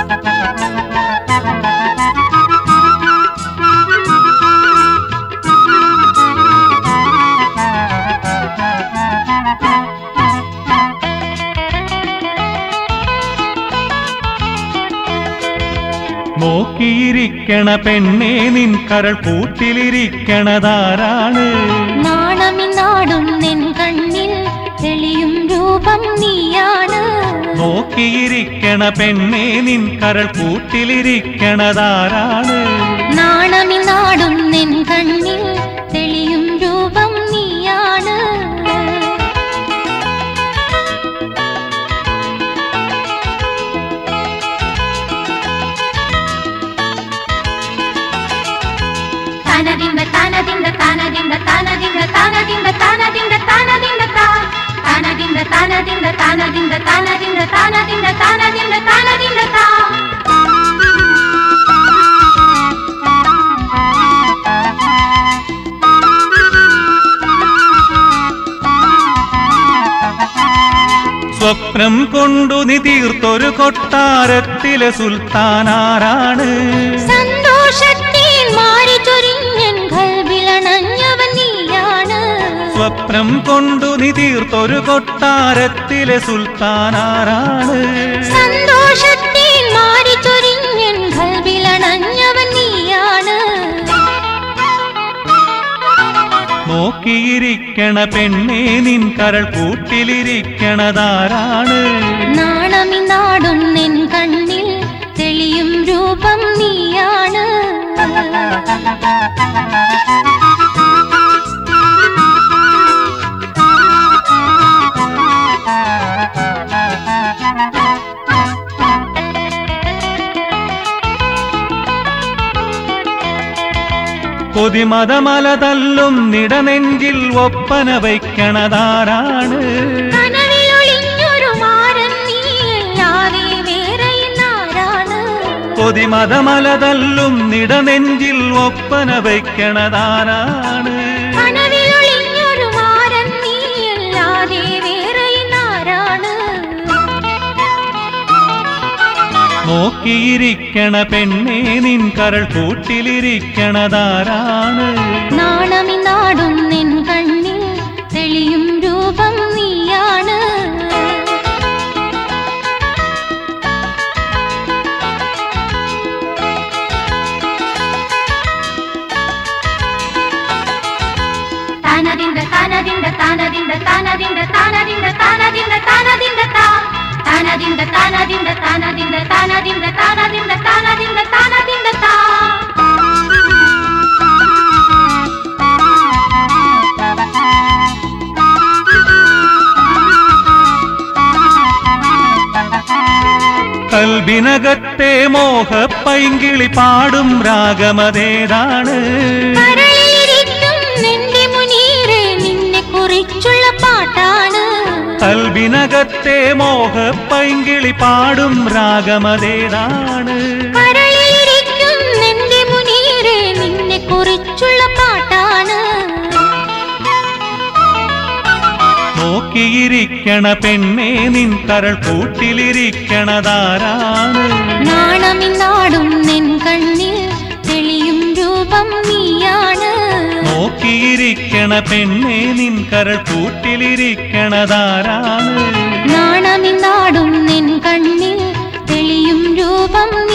നോക്കിയിരിക്കണ പെണ്ണേ നിൻ കരൾ കൂട്ടിലിരിക്കണതാരാണ് നാണമിനാടും നിൻ കണ്ണിൽ തെളിയും രൂപം നീയാണ് നോക്കിയിരിക്കണ പെണ്ണേ നിൻ കരൾ കൂട്ടിലിരിക്കണതാരാണ് നാണമിനാടും നിൻ കണ്ണിൽ തെളിയും രൂപം നീയാണ് തനതിന്ത തനതിന്ത തനതിന്ത തനതിന്ത തനതിന്ത തനതിന്ത തനതിന്ത താ തനതിന്ത തനതിന്ത തനതിന്ത തനതിന്ത തനതിന്ത തനതിന്ത തനതിന്ത താ സ്വപ്നം കൊണ്ടു നീ തീർത്തൊരു കൊട്ടാരത്തിലെ സുൽത്താനാരാണ് സന്തോഷത്തിൽ മാറി ചൊരിഞ്ഞൻ കൽവിലണഞ്ഞവൻ നീയാണ് സ്വപ്നം കൊണ്ടു നീ തീർത്തൊരു കൊട്ടാരത്തിലെ സുൽത്താനാരാണ് സന്തോഷത്തിൽ മാറി ചൊരിഞ്ഞൻ കൽവിലണഞ്ഞവൻ നീയാണ് നോക്കിയിരിക്കണ പെണ്ണേ നിൻ കരൾ കൂട്ടിലിരിക്കണതാരാണ് നാണമിനാടും നിൻ കണ്ണിൽ തെളിയും രൂപം നീയാണ് കൊതിമതമല തല്ലും നിടനെഞ്ചിൽ ഒപ്പന വയ്ക്കണതാരാണ് കനവിലൊളിഞ്ഞൊരു മാരൻ നീയല്ലാതെ വേറെ ഇന്നാരാണ് കൊതിമതമല തല്ലും നിടനെഞ്ചിൽ ഒപ്പന വയ്ക്കണതാരാണ് കനവിലൊളിഞ്ഞൊരു മാരൻ നീയല്ലാതെ വേറെ ഇന്നാരാണ് നോക്കിയിരിക്കണ പെണ്ണേ നിൻ കരൾ കൂട്ടിലിരിക്കണതാരാണ് നാണമിനാടും നിൻ കണ്ണിൽ തെളിയും രൂപം നീയാണ് തനതിന്ത തനതിന്ത തനതിന്ത തനതിന്ത തനതിന്ത തനതിന്ത തനതിന്ത താ തനതിന്ത തനതിന്ത തനതിന്ത തനതിന്ത തനതിന്ത തനതിന്ത തനതിന്ത താ കൽബിനകത്തെ മോഹപ്പൈങ്കിളി പാടും രാഗമതേതാണ് കരളിലിരിക്കും നിന്റെ മുനീറെ നിന്നെ കുറിച്ചുള്ള പാട്ടാണ് കൽബിനകത്തെ മോഹപ്പൈങ്കിളി പാടും രാഗമതേതാണ് കരളിലിരിക്കും നിന്റെ മുനീറെ നിന്നെ കുറിച്ചുള്ള പാട്ടാണ് നോക്കിയിരിക്കണ പെണ്ണേ നിൻ കരൾ കൂട്ടിലിരിക്കണതാരാണ് നാണമിനാടും നിൻ കണ്ണിൽ തെളിയും രൂപം നീയാണ് നോക്കിയിരിക്കണ പെണ്ണേ നിൻ കരൾ കൂട്ടിലിരിക്കണതാരാണ് നാണമിനാടും നിൻ കണ്ണിൽ തെളിയും രൂപം